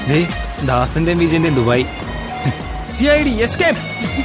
ദേ ദാസന്റെയും വിജയന്റെയും Dubai C I D escape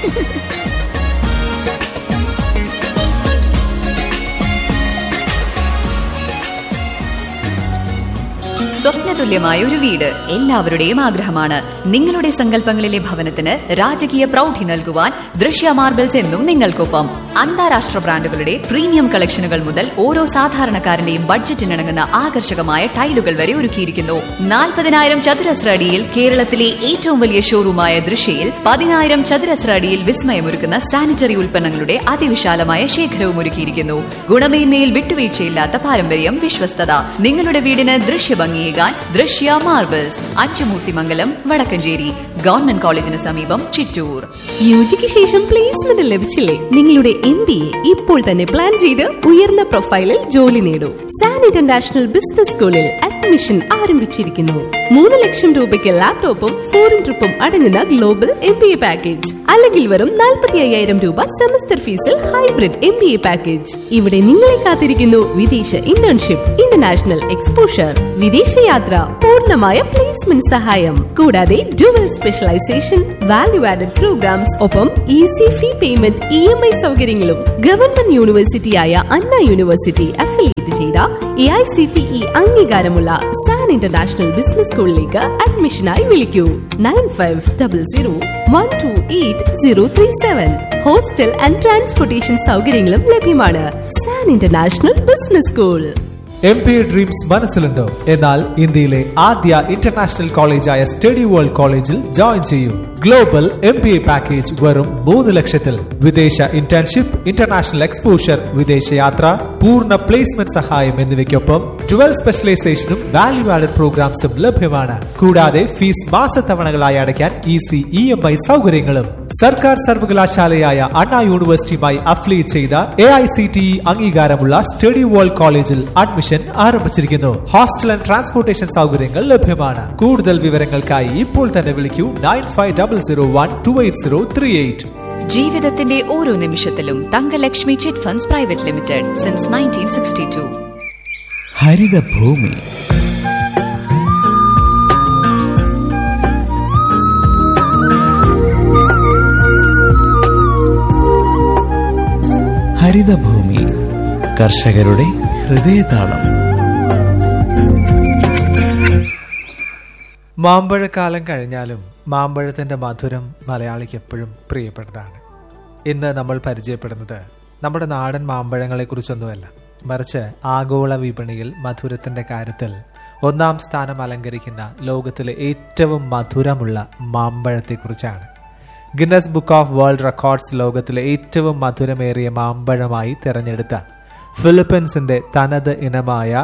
സ്വപ്നതുല്യമായ ഒരു വീട് എല്ലാവരുടെയും ആഗ്രഹമാണ് നിങ്ങളുടെ സങ്കല്പങ്ങളിലെ ഭവനത്തിന് രാജകീയ പ്രൗഢി നൽകുവാൻ ദൃശ്യ മാർബിൾസ് എന്നും നിങ്ങൾക്കൊപ്പം അന്താരാഷ്ട്ര ബ്രാൻഡുകളുടെ പ്രീമിയം കളക്ഷനുകൾ മുതൽ ഓരോ സാധാരണക്കാരന്റെയും ബഡ്ജറ്റിനിണങ്ങുന്ന ആകർഷകമായ ടൈലുകൾ വരെ ഒരുക്കിയിരിക്കുന്നു നാൽപ്പതിനായിരം ചതുരശ്ര അടിയിൽ കേരളത്തിലെ ഏറ്റവും വലിയ ഷോറൂമായ ദൃശ്യയിൽ പതിനായിരം ചതുരശ്ര അടിയിൽ വിസ്മയമൊരുക്കുന്ന സാനിറ്ററി ഉൽപ്പന്നങ്ങളുടെ അതിവിശാലമായ ശേഖരവും ഒരുക്കിയിരിക്കുന്നു ഗുണമേന്മയിൽ വിട്ടുവീഴ്ചയില്ലാത്ത പാരമ്പര്യം വിശ്വസ്തത നിങ്ങളുടെ വീടിന് ദൃശ്യഭംഗിയേകാൻ ദൃശ്യ മാർബിൾസ് അച്ചുമൂർത്തിമംഗലം വടക്കഞ്ചേരി ഗവൺമെന്റ് കോളേജിന് സമീപം ചിറ്റൂർ യുജിക്ക് ശേഷം പ്ലേസ്മെന്റ് ലഭിച്ചില്ലേ നിങ്ങളുടെ എം ബി എ ഇപ്പോൾ തന്നെ പ്ലാൻ ചെയ്ത് ഉയർന്ന പ്രൊഫൈലിൽ ജോലി നേടൂ സാൻ ഇന്റർനാഷണൽ ബിസിനസ് സ്കൂളിൽ അഡ്മിഷൻ ആരംഭിച്ചിരിക്കുന്നു മൂന്ന് ലക്ഷം രൂപയ്ക്ക് ലാപ്ടോപ്പും ഫോറിൻ ട്രിപ്പും അടങ്ങുന്ന global M B A package അല്ലെങ്കിൽ വെറും നാൽപ്പത്തി അയ്യായിരം രൂപ സെമസ്റ്റർ ഫീസിൽ hybrid M B A package ഇവിടെ നിങ്ങളെ കാത്തിരിക്കുന്നു വിദേശ ഇന്റേൺഷിപ്പ് ഇന്റർനാഷണൽ എക്സ്പോഷർ വിദേശയാത്ര പൂർണ്ണമായ പ്ലേസ്മെന്റ് സഹായം കൂടാതെ dual specialisation value added programmes ഒപ്പം easy fee payment E M I സൗകര്യങ്ങളും ഗവൺമെന്റ് യൂണിവേഴ്സിറ്റിയായ അണ്ണ യൂണിവേഴ്സിറ്റി അഫിലിയേറ്റ് ചെയ്ത A I C T E അംഗീകാരമുള്ള സാൻ ഇന്റർനാഷണൽ ബിസിനസ് സ്കൂളിലേക്ക് അഡ്മിഷനായി വിളിക്കൂ nine five double zero one two eight zero three seven hostel and transportation സൗകര്യങ്ങളും ലഭ്യമാണ് San International Business School M B dreams മനസ്സിലുണ്ടോ എന്നാൽ ഇന്ത്യയിലെ ആദ്യ ഇന്റർനാഷണൽ കോളേജായ സ്റ്റഡി വേൾഡ് കോളേജിൽ ജോയിൻ ചെയ്യൂ global M P A package വെറും മൂന്ന് ലക്ഷത്തിൽ വിദേശ ഇന്റേൺഷിപ്പ് ഇന്റർനാഷണൽ എക്സ്പോഷർ വിദേശയാത്ര പൂർണ്ണ പ്ലേസ്മെന്റ് സഹായം എന്നിവയ്ക്കൊപ്പം ട്വൽവ് സ്പെഷ്യലൈസേഷനും വാല്യൂ ആഡഡ് പ്രോഗ്രാംസും ലഭ്യമാണ് കൂടാതെ ഫീസ് മാസത്തവണകളായി അടയ്ക്കാൻ ഈസി ഇ എം ഐ സൗകര്യങ്ങളും സർക്കാർ സർവകലാശാലയായ അണ്ണാ യൂണിവേഴ്സിറ്റിയുമായി അഫിലിയേറ്റ് ചെയ്ത A I C T E അംഗീകാരമുള്ള സ്റ്റഡി വേൾഡ് കോളേജിൽ അഡ്മിഷൻ ആരംഭിച്ചിരിക്കുന്നു ഹോസ്റ്റൽ ആൻഡ് ട്രാൻസ്പോർട്ടേഷൻ സൗകര്യങ്ങൾ ലഭ്യമാണ് കൂടുതൽ വിവരങ്ങൾക്കായി ഇപ്പോൾ തന്നെ വിളിക്കൂ nine five double zero one two eight zero three eight ജീവിതത്തിന്റെ ഓരോ നിമിഷത്തിലും Thankalakshmi chit funds private limited since nineteen sixty two Harithabhoomi Harithabhoomi കർഷകരുടെ ഹൃദയതാളം മാമ്പഴക്കാലം കഴിഞ്ഞാലും മാമ്പഴത്തിന്റെ മധുരം മലയാളിക്ക് എപ്പോഴും പ്രിയപ്പെട്ടതാണ് ഇന്ന് നമ്മൾ പരിചയപ്പെടുന്നത് നമ്മുടെ നാടൻ മാമ്പഴങ്ങളെ കുറിച്ചൊന്നുമല്ല മറിച്ച് ആഗോള വിപണിയിൽ മധുരത്തിന്റെ കാര്യത്തിൽ ഒന്നാം സ്ഥാനം അലങ്കരിക്കുന്ന ലോകത്തിലെ ഏറ്റവും മധുരമുള്ള മാമ്പഴത്തെക്കുറിച്ചാണ് Guinness Book of World Records ലോകത്തിലെ ഏറ്റവും മധുരമേറിയ മാമ്പഴമായി തിരഞ്ഞെടുത്ത ഫിലിപ്പീൻസിന്റെ തനത് ഇനമായ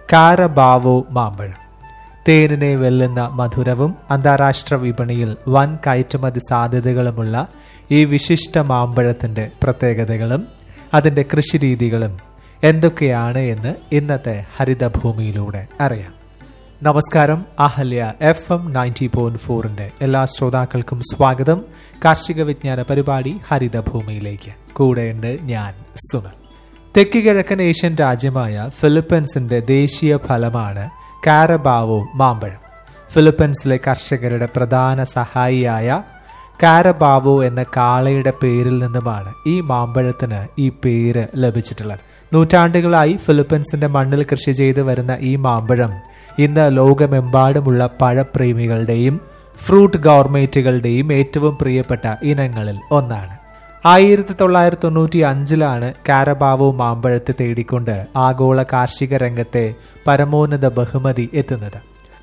കാരബാവോ മാമ്പഴം തേനിനെ വെല്ലുന്ന മധുരവും അന്താരാഷ്ട്ര വിപണിയിൽ വൻ കയറ്റുമതി സാധ്യതകളുമുള്ള ഈ വിശിഷ്ട മാമ്പഴത്തിന്റെ പ്രത്യേകതകളും അതിന്റെ കൃഷിരീതികളും എന്തൊക്കെയാണ് എന്ന് ഇന്നത്തെ ഹരിതഭൂമിയിലൂടെ അറിയാം നമസ്കാരം Ahalya F M ninety point ഫോറിന്റെ എല്ലാ ശ്രോതാക്കൾക്കും സ്വാഗതം കാർഷിക വിജ്ഞാന പരിപാടി ഹരിതഭൂമിയിലേക്ക് കൂടെയുണ്ട് ഞാൻ സുനൽ തെക്ക് കിഴക്കൻ ഏഷ്യൻ രാജ്യമായ ഫിലിപ്പീൻസിന്റെ ദേശീയ ഫലമാണ് കാരബാവോ മാമ്പഴം ഫിലിപ്പീൻസിലെ കർഷകരുടെ പ്രധാന സഹായിയായ കാരബാവോ എന്ന കാളയുടെ പേരിൽ നിന്നുമാണ് ഈ മാമ്പഴത്തിന് ഈ പേര് ലഭിച്ചിട്ടുള്ളത് നൂറ്റാണ്ടുകളായി ഫിലിപ്പീൻസിന്റെ മണ്ണിൽ കൃഷി ചെയ്തു വരുന്ന ഈ മാമ്പഴം ഇന്ന് ലോകമെമ്പാടുമുള്ള പഴപ്രേമികളുടെയും ഫ്രൂട്ട് ഗവർമേറ്റുകളുടെയും ഏറ്റവും പ്രിയപ്പെട്ട ഇനങ്ങളിൽ ഒന്നാണ് ആയിരത്തി തൊള്ളായിരത്തി തൊണ്ണൂറ്റി അഞ്ചിലാണ് കാരബാവോ മാമ്പഴത്തെ തേടിക്കൊണ്ട് ആഗോള കാർഷിക രംഗത്തെ പരമോന്നത ബഹുമതി എത്തുന്നത്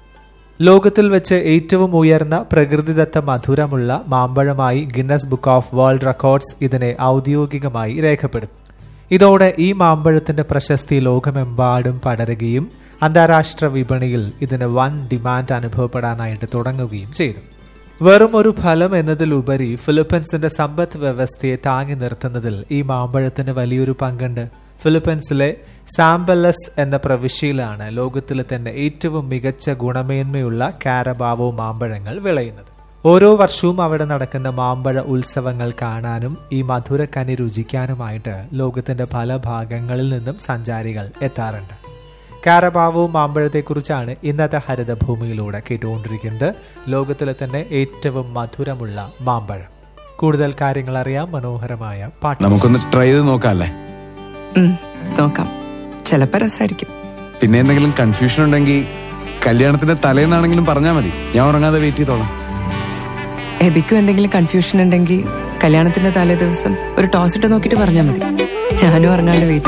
ലോകത്തിൽ വെച്ച് ഏറ്റവും ഉയർന്ന പ്രകൃതിദത്ത മധുരമുള്ള മാമ്പഴമായി Guinness Book of World Records ഇതിനെ ഔദ്യോഗികമായി രേഖപ്പെടുത്തും ഇതോടെ ഈ മാമ്പഴത്തിന്റെ പ്രശസ്തി ലോകമെമ്പാടും പടരുകയും അന്താരാഷ്ട്ര വിപണിയിൽ ഇതിന് വൻ ഡിമാൻഡ് അനുഭവപ്പെടാനായിട്ട് തുടങ്ങുകയും ചെയ്തു വെറും ഒരു ഫലം എന്നതിലുപരി ഫിലിപ്പീൻസിന്റെ സമ്പദ് വ്യവസ്ഥയെ താങ്ങി നിർത്തുന്നതിൽ ഈ മാമ്പഴത്തിന് വലിയൊരു പങ്കുണ്ട് ഫിലിപ്പീൻസിലെ സാമ്പലസ് എന്ന പ്രവിശ്യയിലാണ് ലോകത്തിലെ തന്നെ ഏറ്റവും മികച്ച ഗുണമേന്മയുള്ള കാരബാവോ മാമ്പഴങ്ങൾ വിളയുന്നത് ഓരോ വർഷവും അവിടെ നടക്കുന്ന മാമ്പഴ ഉത്സവങ്ങൾ കാണാനും ഈ മധുരക്കനി രുചിക്കാനുമായിട്ട് ലോകത്തിന്റെ പല ഭാഗങ്ങളിൽ നിന്നും സഞ്ചാരികൾ എത്താറുണ്ട് കാരബാവു മാമ്പഴത്തെക്കുറിച്ചാണ് ഇന്നത്തെ ഹരിതഭൂമിയിലൂടെ കേട്ടുകൊണ്ടിരിക്കുന്നത് ലോകത്തിലെ തന്നെ ഏറ്റവും മധുരമുള്ള മാമ്പഴം കൂടുതൽ കാര്യങ്ങൾ അറിയാം മനോഹരമായ പാട്ട് നമുക്കൊന്ന് ട്രൈ ചെയ്ത് നോക്കാല്ലേ ഉം, നോക്കാം ചിലപ്പോ രസമായിരിക്കും പിന്നെ എന്തെങ്കിലും കൺഫ്യൂഷൻ ഉണ്ടെങ്കിൽ കല്യാണത്തിന്റെ തലേന്നാണെങ്കിലും പറഞ്ഞാൽ മതി ഞാൻ ഉറങ്ങാതെ വെയിറ്റ് ചെയ്തോളാം എബിക്കും എന്തെങ്കിലും കൺഫ്യൂഷൻ ഉണ്ടെങ്കിൽ കല്യാണത്തിന്റെ തലേ ദിവസം ഒരു ടോസ് ഇട്ട് നോക്കിയിട്ട് പറഞ്ഞാൽ മതി ഞാനും ഇറങ്ങാണ്ട് വെയിറ്റ്